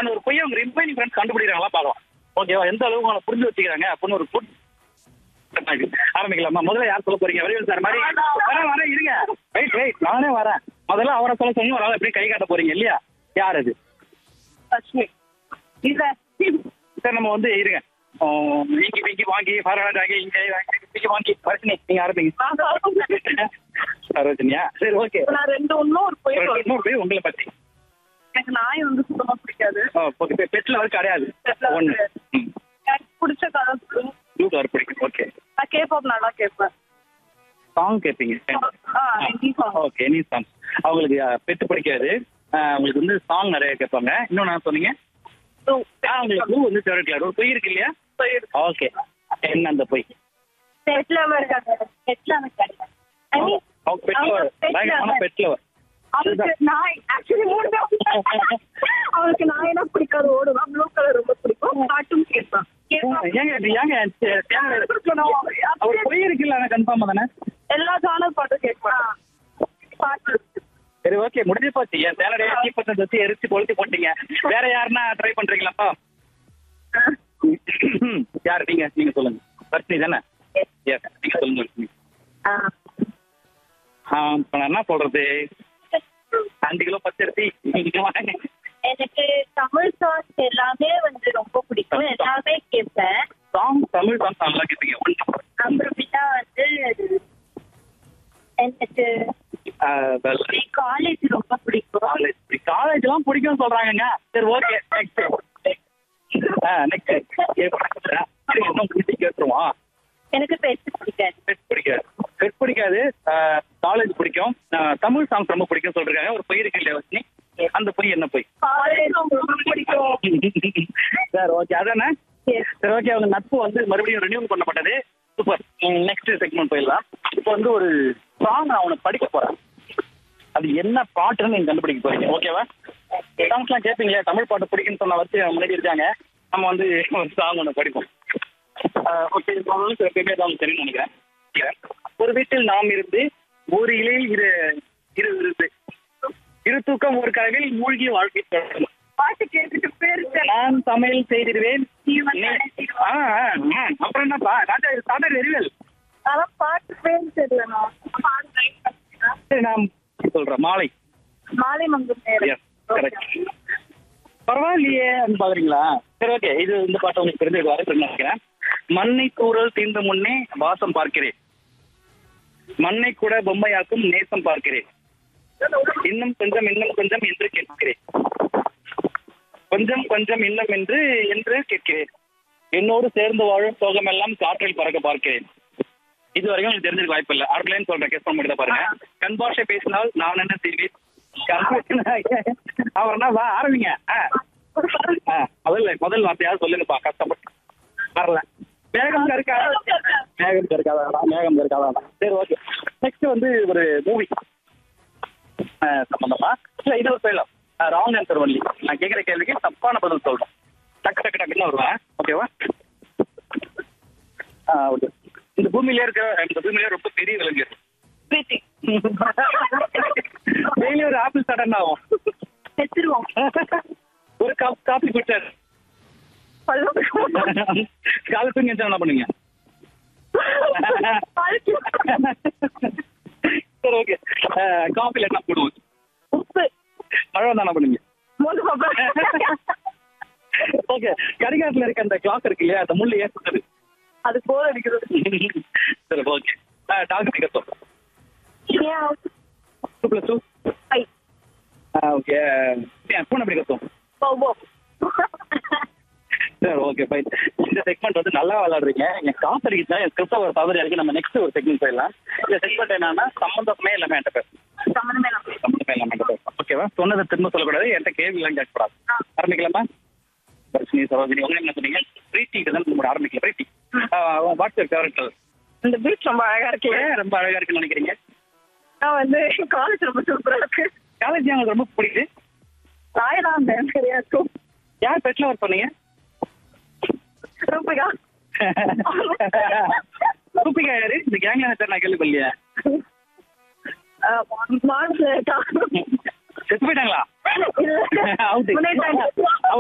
அந்த ஒரு பொய்யை அவங்க ரிமைனிங் ஃப்ரெண்ட்ஸ் கண்டுபிடிக்கிறாங்களா பார்க்கலாம் ஓகேவா எந்த அளவுக்கு அவங்களை புரிஞ்சு வச்சுக்கிறாங்க அப்படின்னு ஒரு குட் ஆரம்பிக்கலாமா முதல்ல யார் சொல்ல போறீங்க வடிவேல் சார் மாதிரி வரேன் வரேன் இருங்க வெயிட் வெயிட் நானே வரேன் முதல்ல அவரை சொல்ல சொன்னீங்க ஒரு ஆள் எப்படி கை காட்ட போறீங்க இல்லையா யார் அது லட்சுமி இல்ல சார் நம்ம வந்து இருங்க இங்கி பிங்கி வாங்கி பரவாயில்ல வாங்கி இங்க வாங்கி பிங்கி வாங்கி வர்ஷினி நீங்க ஆரம்பிங்க சரோஜினியா சரி ஓகே நான் ரெண்டு ஒண்ணும் ஒரு போய் சொல்றேன் இன்னொரு போய் உங்களை பத்தி எனக்கு நாய் வந்து சுத்தமா பிடிக்காது பெட்ல அவர் கிடையாது ஒண்ணு எனக்கு பிடிச்ச கலர் ப்ளூ கலர் பிடிக்கும் ஓகே நான் கேப்பாப் நல்லா கேட்பேன் சாங் கேட்பீங்க ஆ Hindi song. Okay any song அவங்களுக்கு பெட்டு பிடிக்காது அஹ், அவங்களுக்கு வந்து சாங் நிறைய கேட்பாங்க இன்னொன்னு நான் சொன்னீங்க So, ஆ, உங்களுக்கு ப்ளூ வந்து ஃபேவரட் கலர் ஒரு பொய் இருக்கு இல்லையா போயிடு. ஓகே என்ன அந்த பொய் Pet lover இருக்காங்க. Pet lover கிடையாது. I mean, அவங்க பெட்ல அவங்க pet பயங்கரமான lover. பெட்ல அவளுக்கு நாய் ஆக்சுவலி மூணு பேர் அவளுக்கு நாய்னா பிடிக்காது ஓடுவான் ப்ளூ கலர் ரொம்ப பிடிக்கும் காட்டும் கேட்பான் கேட்பான். ஏங்க இது ஏங்க சே- தேவை- அவர் பொய் இருக்குல்ல ஆனா கன்ஃபார்ம் தானே எல்லா ஜானர் பாட்டும் கேட்பான் பாட்டு சரி ஓகே முடிஞ்சு போச்சு என் சேலடைய தீப்பத்தை வச்சு எரிச்சு கொளுத்தி போட்டீங்க வேற யாருன்னா ட்ரை பண்றீங்களாப்பா யார் நீங்க நீங்க சொல்லுங்க வர்ஷினி தானே எஸ் நீங்க சொல்லுங்க வர்ஷினி ஆ, இப்ப நான் என்ன சொல்றது அஞ்சு கிலோ பச்சரிசி நீங்க வாங்க எனக்கு தமிழ் சாங்ஸ் எல்லாமே வந்து ரொம்ப பிடிக்கும் எல்லாமே கேட்பேன் சாங் தமிழ் சாங் நல்லா கேட்பீங்க ஒன்று அப்புறமேட்டா வந்து எனக்கு காலேஜ் ரொம்ப பிடிக்கும் காலேஜ் காலேஜ் எல்லாம் பிடிக்கும் சொல்றாங்கங்க சரி ஓகே நெக்ஸ்ட் நெக்ஸ்ட் இன்னும் பிடிச்சி கேட்டுருவோம் எனக்கு பெருசு பிடிக்காது பெட் பிடிக்காது பெட் பிடிக்காது காலேஜ் பிடிக்கும் ஆஹ் தமிழ் சாங்ஸ் ரொம்ப பிடிக்கும் சொல்றாங்க ஒரு பொய் இருக்கு இல்லையா வச்சு அந்த பொய் என்ன பொய் காலேஜ் ரொம்ப பிடிக்கும் சார் ஓகே அதானே சரி ஓகே அவங்க நட்பு வந்து மறுபடியும் ரினியூ பண்ணப்பட்டது சூப்பர் நெக்ஸ்ட் செக்மெண்ட் போயிடலாம் இப்போ வந்து ஒரு சாங் நான் உனக்கு படிக்க போறேன் அது என்ன பாட்டுன்னு நீங்க கண்டுபிடிக்க போறீங்க ஓகேவா சாங்ஸ்லாம் கேட்பீங்களா தமிழ் பாட்டு பிடிக்குன்னு சொன்ன வச்சு முன்னாடி இருக்காங்க நம்ம வந்து ஒரு சாங் ஒன்று படிப்போம் ஓகே சில பேர் தான் தெரியும் நினைக்கிறேன் Okay. ஒரு வீட்டில் நாம் இருந்து ஒரு இலையில் இரு இரு இருந்து இரு தூக்கம் ஒரு கனவில் மூழ்கி வாழ்க்கை தொடரும் பாட்டு கேட்டுட்டு பேரு நான் சமையல் செய்திருவேன் நீ வந்து நீ- அழைத்திடுவா. ஆ, ஆ, ஆ. அப்புறம் என்னப்பா ராஜா சாதர் எரிவல் அதான் பாட்டு பேரு தெரியலண்ணா பாடு try பண்ணுறீங்களா? சரி நான் சொல்றேன் மாலை மாலை மங்கும் நேரம் எஸ் கரெக்ட் பரவாயில்லையே அப்படின்னு பாக்குறீங்களா சரி ஓகே இது இந்த பாட்டு உங்களுக்கு தெரிஞ்சு வர நினைக்கிறேன் மண்ணை தூரல் தீர்ந்த முன்னே வாசம் பார்க்கிறேன் மண்ணை கூட பொம்மையாக்கும் நேசம் பார்க்கிறேன் இன்னும் கொஞ்சம் இன்னும் கொஞ்சம் என்று கேட்கிறேன் கொஞ்சம் கொஞ்சம் இன்னும் என்று என்று கேட்கிறேன் என்னோடு சேர்ந்து வாழும் சோகமெல்லாம் காற்றில் பறக்க பார்க்கிறேன் இது வரைக்கும் உங்களுக்கு தெரிஞ்சிருக்க வாய்ப்பு இல்லை அடுத்த லைன் சொல்றேன் கேஸ் பண்ண முடியுதா பாருங்க கண் பாஷை பேசினால் நான் என்ன செய்வேன் அவர்னா வா ஆரம்பிங்க ஆ. ஆ, முதல்ல முதல் வார்த்தையாவது சொல்லுங்கப்பா கஷ்டப்பட்டு வரல மேகம் கருக்காத மேகம் கருக்காதா மேகம் கருக்காதா சரி ஓகே நெக்ஸ்ட் வந்து ஒரு மூவி சம்பந்தமா இல்ல இது ஒரு போயிடலாம் ராங் ஆன்சர் ஒன்லி நான் கேட்குற கேள்விக்கு தப்பான பதில் சொல்றேன் டக்கு டக்கு டக்குன்னு வருவேன் ஓகேவா ஆ ஓகே இந்த பூமியில இருக்கிற இந்த பூமியில ரொம்ப பெரிய விலங்கு பிரீத்தி டெய்லி ஒரு ஆப்பிள் சடன் ஆகும் செத்துருவோம் ஒரு கப் காபி குடிச்சாரு காலை தூங்கி எந்திரிச்சா என்ன பண்ணுங்க சரி ஓகே காஃபில என்ன போடுவோம் உப்பு மழை வந்தா என்ன பண்ணுங்க மூணு பாப்பா ஓகே கரிகாட்டில் இருக்க அந்த கிளாக் இருக்கு இல்லையா அந்த முள்ளு ஏன் சுத்துது அது போர் அடிக்கிறது சரி ஓகே டாக் பிடிக்கட்டும் two plus two I okay பூனை பிடிக்கட்டும் போவோ சரி ஓகே ஃபைன் இந்த செக்மெண்ட் வந்து நல்லா விளையாடுறீங்க என் காசு அடிக்குதா என் ஸ்கிரிப்ட் ஒரு தவறு இருக்கு நம்ம நெக்ஸ்ட் ஒரு செக்மெண்ட் போயிடலாம் இந்த செக்மெண்ட் என்னன்னா சம்மந்தமே இல்லாம என்கிட்ட பேச சம்மந்தமே இல்லாம. சம்மந்தமே இல்லாம என்கிட்ட பேச ஓகேவா சொன்னதை திரும்ப சொல்லக்கூடாது என்கிட்ட கேள்வி எல்லாம் கேட்கக்கூடாது ஆரம்பிக்கலாமா தர்ஷினி சரோஜினி உங்க என்ன சொன்னீங்க பிரீத்தி தான் நம்ம ஆரம்பிக்கல Preethi what's your favourite colour இந்த பீச் ரொம்ப அழகா இருக்கு ஏன் ரொம்ப அழகா இருக்குன்னு நினைக்கிறீங்க நான் வந்து காலேஜ் ரொம்ப சூப்பரா இருக்கு காலேஜ் உங்களுக்கு ரொம்ப பிடிக்குது ராயதான் இருந்தேன் சரியா இருக்கும் யார் பெட்ல ஒர்க் பண்ணீங்க ரூபிகா ரூபிகா யாரு இந்த கேங்ல சார் நான் கேள்விப்படலையே மார்க்ல செத்து போயிட்டாங்களா இல்ல அவுட் முன்னாடி